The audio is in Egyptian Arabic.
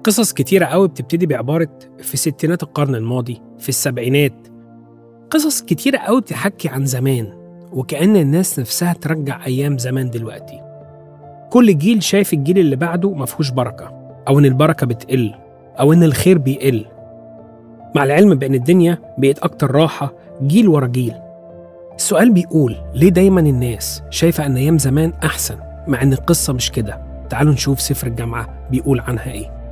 قصص كتيرة قوي بتبتدي بعبارة في ستينات القرن الماضي في السبعينات قصص كتيرة قوي بتحكي عن زمان وكأن الناس نفسها ترجع أيام زمان دلوقتي كل جيل شايف الجيل اللي بعده مفهوش بركة أو إن البركة بتقل أو إن الخير بيقل مع العلم بأن الدنيا بقت أكتر راحة جيل ورا جيل السؤال بيقول ليه دايما الناس شايفة أن أيام زمان أحسن مع أن القصة مش كده تعالوا نشوف سفر الجامعة بيقول عنها إيه